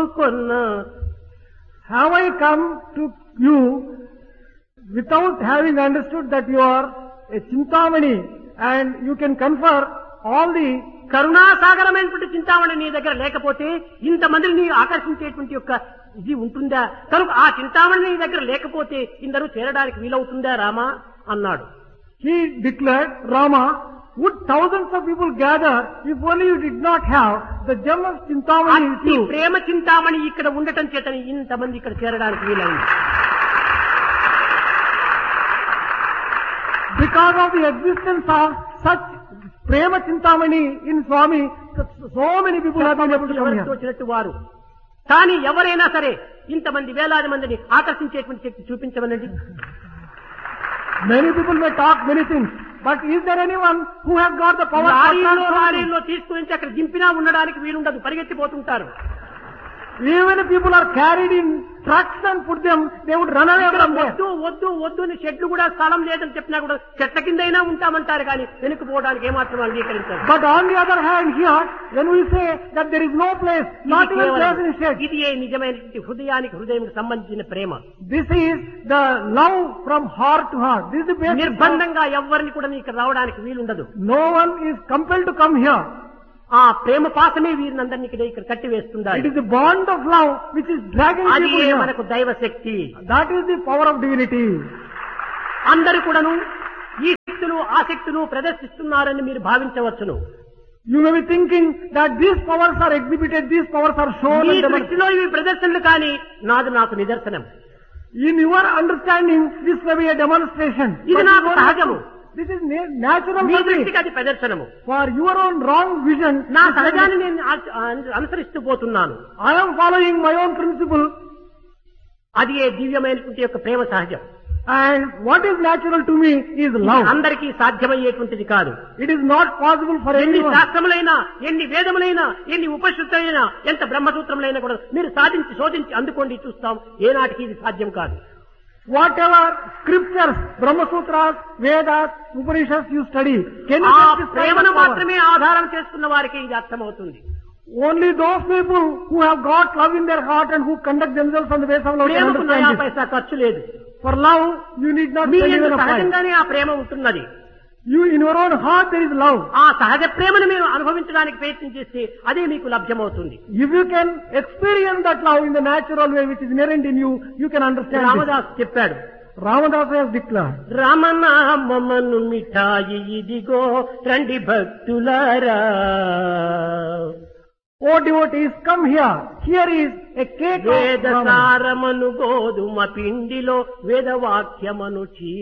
కొన్న Have I come to you without having understood that you are a Chintamani and you can confer all the కరుణాసాగరమైనటువంటి Chintamani నీ దగ్గర లేకపోతే ఇంతమందిని నీ ఆకర్షించేటువంటి యొక్క ఇది ఉంటుందా కనుక ఆ చింతామణి నీ దగ్గర లేకపోతే ఇందరూ చేరడానికి వీలవుతుందా రామా అన్నాడు He declared, Rama, would thousands of people gather if only you did not have the gem of Chintamani with అట్టి you? ప్రేమ చింతామణి ఇక్కడ ఉండటం చేతని ఇంతమంది ఇక్కడ చేరడానికి వీలైంది Because of the existence of such Prema Chintamani in Swami, so many people have been able to come ఎవరికి here. వచ్చినట్టు వారు కానీ ఎవరైనా సరే ఇంతమంది వేలాది మందిని ఆకర్షించేటువంటి శక్తి చూపించమనండి Many people may talk many things, but is there anyone who has got the power? for లారీలో transforming? లారీలో తీసుకుని అక్కడ దింపినా ఉండడానికి వీలుండదు పరిగెత్తిపోతుంటారు Even if people are carried in trucks and put them, they would run away ఇక్కడ from there. వద్దు వద్దు వద్దు అని చెట్లు కూడా స్థలం లేదని చెప్పినా కూడా చెట్ల కిందైనా ఉంటామంటారు కానీ వెనుక పోవడానికి ఏమాత్రం అంగీకరించారు But on the other hand, here, when we say that there is no place, not even place in shade, ఇది ఏ నిజమైనటువంటి హృదయానికి హృదయం సంబంధించిన ప్రేమ this is the love from heart to heart. This is the basis. of- నిర్బంధంగా ఎవరిని కూడా ఇక్కడ రావడానికి వీలుండదు No one is compelled to come here. ఆ ప్రేమ పాసమే వీరినందరినీ ఇక్కడ ఇక్కడ కట్టి It వేస్తుండాలి is the bond of love which is dragging అది people here. మనకు దైవ శక్తి That is the power of divinity. అందరు కూడాను ఈ శక్తులు ఆ శక్తులు ప్రదర్శిస్తున్నారని మీరు భావించవచ్చును You may be thinking that these powers are exhibited, these powers are shown me and demonstrated. దృష్టిలో ఇవి ప్రదర్శనలు కానీ నాది నాకు నిదర్శనం In your understanding, this may be a demonstration. ఇది But నాకు you are- సహజము This is na- natural me for me. దృష్టికి అది ప్రదర్శనము For your own wrong vision, నా this may be- సహజాన్ని నేను ఆ- ఆ- అనుసరిస్తూ పోతున్నాను I am following my own principle అది ఏ దివ్యమైనటువంటి యొక్క ప్రేమ సహజం and what is natural to me is ఇది love. అందరికీ సాధ్యమయ్యేటువంటిది కాదు It is not possible for ఎన్ని anyone. శాస్త్రములైనా ఎన్ని వేదములైనా ఎన్ని ఉపశుద్ధులైనా ఎంత బ్రహ్మసూత్రములైనా కూడా మీరు సాధించి శోధించి అందుకోండి చూస్తాం ఏనాటికి ఇది సాధ్యం కాదు Whatever scriptures, Brahma Sutras, Vedas, Upanishads you study, can you ఆ get this kind of ప్రేమను power? మాత్రమే ఆధారం చేసుకున్న వారికి ఇది అర్థమవుతుంది Only those people who have got love in their heart and who conduct themselves on the basis of love can ప్రేమకు నయా understand this. పైసా ఖర్చు లేదు For love, you need not me spend యందు even a price. సహజంగానే ఆ ప్రేమ ఉంటున్నది You, in your own heart, there is love. ఆ సహజ ప్రేమను మీరు అనుభవించడానికి ప్రయత్నం చేస్తే అదే మీకు లభ్యమవుతుంది If you can experience that love in the natural way which is inherent in you, you can understand this. Ramdas చెప్పాడు Ramadasa has declared. రమణామను మిఠాయి ఇదిగో రండి భక్తులారా Oh devotees, come here. Here is a cake of వేద Brahman. సారమను గోధుమ పిండిలో వేదవాక్యమను చీ